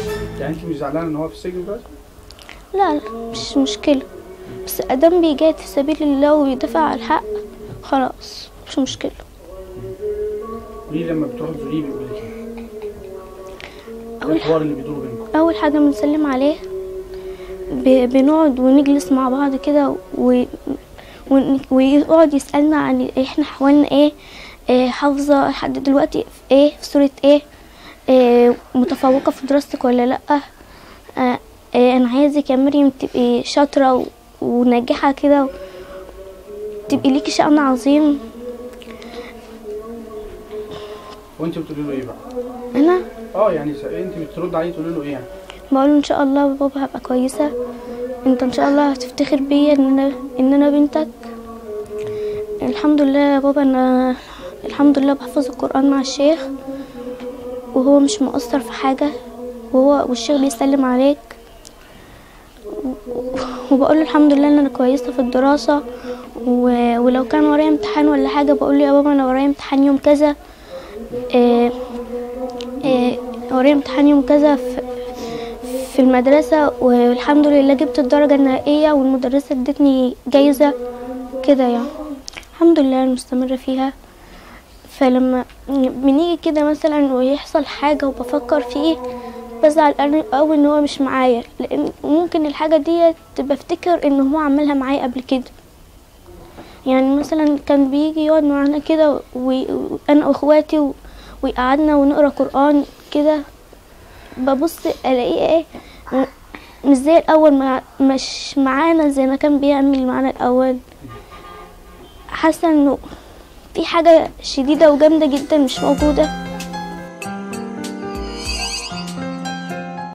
يعني انت مش زعلانه ان هو في السجن دلوقتي لا لا مش مشكلة بس ادام بيجاهد في سبيل الله ويدافع عن الحق خلاص مش مشكلة ليه لما بتروح تزوريه بيقول لك ايه أول الحوار اللي بيدور بينكم اول حاجه بنسلم عليه ب- بنقعد ونجلس مع بعض كده و... ون- ويقعد يسالنا عن احنا حوالنا ايه, إيه حافظه لحد دلوقتي في ايه في سوره ايه, إيه متفوقه في دراستك ولا لا آه إيه انا عايزك يا مريم تبقي شاطره و... وناجحه كده و... تبقي ليكي شأن عظيم وانت بتقولي له ايه بقى انا اه يعني س- انت بترد عليه تقولي له ايه يعني بقول له ان شاء الله بابا هبقى كويسه انت ان شاء الله هتفتخر بيا ان انا ان انا بنتك الحمد لله يا بابا انا الحمد لله بحفظ القران مع الشيخ وهو مش مقصر في حاجه وهو والشيخ بيسلم عليك وبقول له الحمد لله ان انا كويسه في الدراسه و... ولو كان ورايا امتحان ولا حاجه بقول له يا بابا انا ورايا امتحان يوم كذا إيه إيه ورايا امتحان يوم كذا في في المدرسة والحمد لله جبت الدرجة النهائية والمدرسة ادتني جايزة كده يعني الحمد لله مستمرة فيها فلما بنيجي كده مثلا ويحصل حاجة وبفكر فيه بزعل أنا أوي إن هو مش معايا لأن ممكن الحاجة دي بفتكر إن هو عملها معايا قبل كده يعني مثلا كان بيجي يقعد معانا كده و- وأنا وأخواتي و- ويقعدنا ونقرا قرآن كده ببص الاقيه ايه م- مش زي الاول مع مش معانا زي ما كان بيعمل معانا الاول حاسه انه في حاجه شديده وجامده جدا مش موجوده